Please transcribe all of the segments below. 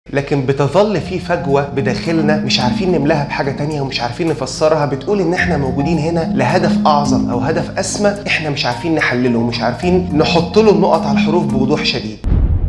لكن بتظل في فجوة بداخلنا مش عارفين نملاها بحاجة تانية ومش عارفين نفسرها بتقول إن إحنا موجودين هنا لهدف أعظم أو هدف أسمى إحنا مش عارفين نحلله ومش عارفين نحط له النقط على الحروف بوضوح شديد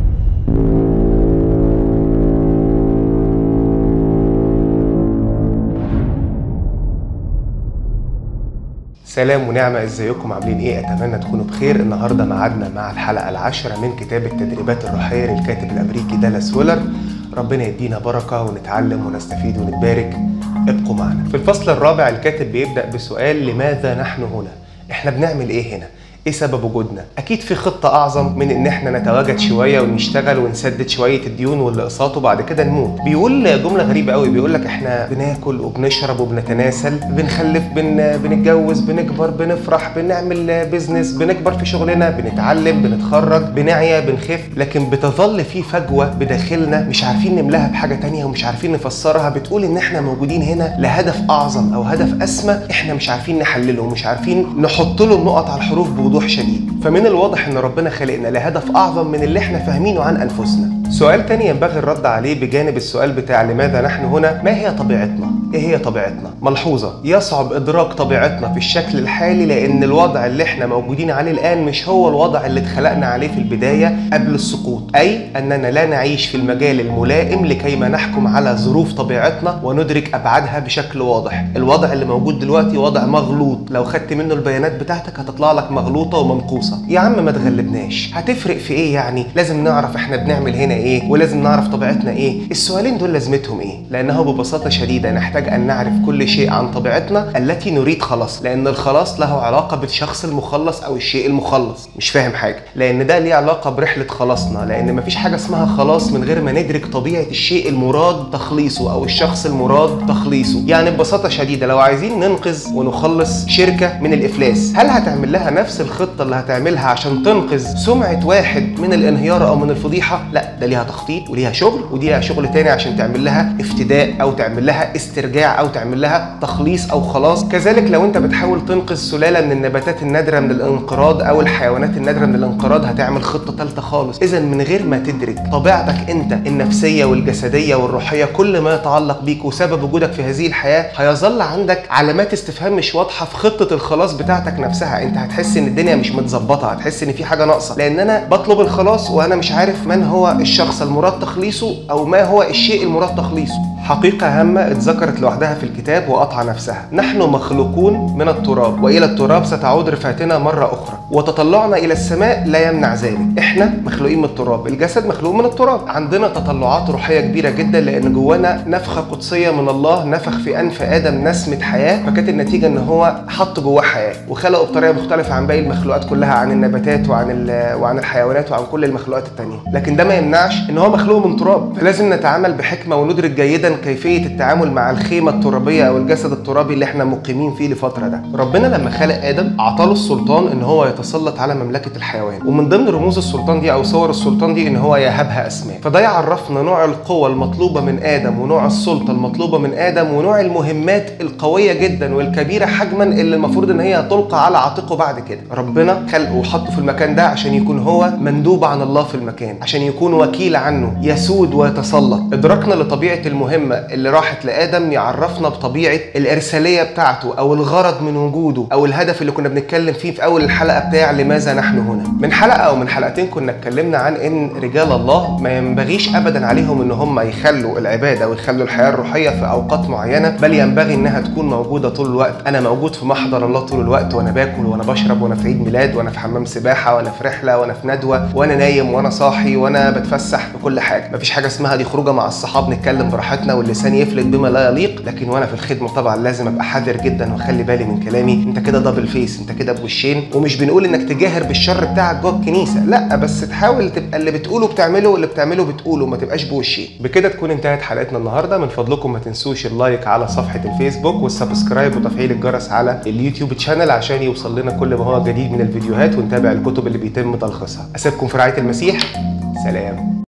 سلام ونعمة ازيكم عاملين ايه اتمنى تكونوا بخير النهارده ميعادنا مع الحلقة العاشرة من كتاب التدريبات الروحية للكاتب الامريكي دالاس ويلر ربنا يدينا بركة ونتعلم ونستفيد ونتبارك ابقوا معنا في الفصل الرابع الكاتب بيبدأ بسؤال لماذا نحن هنا احنا بنعمل ايه هنا ايه سبب وجودنا اكيد في خطه اعظم من ان احنا نتواجد شويه ونشتغل ونسدد شويه الديون والاقساط وبعد كده نموت بيقول جمله غريبه قوي بيقول لك احنا بناكل وبنشرب وبنتناسل بنخلف بن... بنتجوز بنكبر بنفرح بنعمل بيزنس بنكبر في شغلنا بنتعلم بنتخرج بنعيا بنخف لكن بتظل في فجوه بداخلنا مش عارفين نملاها بحاجه تانية ومش عارفين نفسرها بتقول ان احنا موجودين هنا لهدف اعظم او هدف اسمى احنا مش عارفين نحلله ومش عارفين نحط له النقط على الحروف بوضوح بوضوح شديد فمن الواضح ان ربنا خلقنا لهدف اعظم من اللي احنا فاهمينه عن انفسنا سؤال تاني ينبغي الرد عليه بجانب السؤال بتاع لماذا نحن هنا ما هي طبيعتنا ايه هي طبيعتنا ملحوظة يصعب ادراك طبيعتنا في الشكل الحالي لان الوضع اللي احنا موجودين عليه الان مش هو الوضع اللي اتخلقنا عليه في البداية قبل السقوط اي اننا لا نعيش في المجال الملائم لكيما نحكم على ظروف طبيعتنا وندرك ابعادها بشكل واضح الوضع اللي موجود دلوقتي وضع مغلوط لو خدت منه البيانات بتاعتك هتطلع لك مغلوطة ومنقوصة يا عم ما تغلبناش هتفرق في ايه يعني لازم نعرف احنا بنعمل هنا ايه ولازم نعرف طبيعتنا ايه السؤالين دول لازمتهم ايه لانه ببساطة شديدة نحتاج ان نعرف كل شيء عن طبيعتنا التي نريد خلاص لان الخلاص له علاقة بالشخص المخلص او الشيء المخلص مش فاهم حاجة لان ده ليه علاقة برحلة خلاصنا لان مفيش حاجة اسمها خلاص من غير ما ندرك طبيعة الشيء المراد تخليصه او الشخص المراد تخليصه يعني ببساطة شديدة لو عايزين ننقذ ونخلص شركة من الافلاس هل هتعمل لها نفس الخطة اللي هتعملها عشان تنقذ سمعة واحد من الانهيار او من الفضيحة لا ده ليها تخطيط وليها شغل ودي ليها شغل تاني عشان تعمل لها افتداء او تعمل لها استرجاع او تعمل لها تخليص او خلاص كذلك لو انت بتحاول تنقذ سلالة من النباتات النادرة من الانقراض او الحيوانات النادرة من الانقراض هتعمل خطة ثالثة خالص اذا من غير ما تدرك طبيعتك انت النفسية والجسدية والروحية كل ما يتعلق بيك وسبب وجودك في هذه الحياة هيظل عندك علامات استفهام مش واضحة في خطة الخلاص بتاعتك نفسها انت هتحس ان الدنيا مش متظبطة هتحس ان في حاجة ناقصة لان انا بطلب الخلاص وانا مش عارف من هو الشخص المراد تخليصه او ما هو الشيء المراد تخليصه حقيقة هامة اتذكرت لوحدها في الكتاب وقطع نفسها نحن مخلوقون من التراب وإلى التراب ستعود رفعتنا مرة أخرى وتطلعنا إلى السماء لا يمنع ذلك إحنا مخلوقين من التراب الجسد مخلوق من التراب عندنا تطلعات روحية كبيرة جدا لأن جوانا نفخة قدسية من الله نفخ في أنف آدم نسمة حياة فكانت النتيجة إن هو حط جواه حياة وخلقه بطريقة مختلفة عن باقي المخلوقات كلها عن النباتات وعن وعن الحيوانات وعن كل المخلوقات التانية لكن ده ما يمنعش إن هو مخلوق من تراب فلازم نتعامل بحكمة وندرك جيدا كيفية التعامل مع الخيمة الترابية أو الجسد الترابي اللي احنا مقيمين فيه لفترة ده ربنا لما خلق آدم أعطاله السلطان إن هو يتسلط على مملكة الحيوان ومن ضمن رموز السلطان دي أو صور السلطان دي إن هو يهبها أسماء فده يعرفنا نوع القوة المطلوبة من آدم ونوع السلطة المطلوبة من آدم ونوع المهمات القوية جدا والكبيرة حجما اللي المفروض إن هي تلقى على عاتقه بعد كده ربنا خلقه وحطه في المكان ده عشان يكون هو مندوب عن الله في المكان عشان يكون وكيل عنه يسود ويتسلط إدراكنا لطبيعة المهمة اللي راحت لآدم يعرفنا بطبيعة الإرسالية بتاعته أو الغرض من وجوده أو الهدف اللي كنا بنتكلم فيه في أول الحلقة بتاع لماذا نحن هنا من حلقة أو من حلقتين كنا اتكلمنا عن إن رجال الله ما ينبغيش أبدا عليهم إن هم يخلوا العبادة ويخلوا الحياة الروحية في أوقات معينة بل ينبغي إنها تكون موجودة طول الوقت أنا موجود في محضر الله طول الوقت وأنا باكل وأنا بشرب وأنا في عيد ميلاد وأنا في حمام سباحة وأنا في رحلة وأنا في ندوة وأنا نايم وأنا صاحي وأنا بتفسح في كل حاجة مفيش حاجة اسمها دي خروجة مع الصحاب نتكلم براحتنا واللسان يفلت بما لا يليق لكن وانا في الخدمه طبعا لازم ابقى حذر جدا واخلي بالي من كلامي انت كده دبل فيس انت كده بوشين ومش بنقول انك تجاهر بالشر بتاعك جوه الكنيسه لا بس تحاول تبقى اللي بتقوله بتعمله واللي بتعمله بتقوله ما تبقاش بوشين بكده تكون انتهت حلقتنا النهارده من فضلكم ما تنسوش اللايك على صفحه الفيسبوك والسبسكرايب وتفعيل الجرس على اليوتيوب تشانل عشان يوصل لنا كل ما هو جديد من الفيديوهات ونتابع الكتب اللي بيتم تلخيصها اسيبكم في رعايه المسيح سلام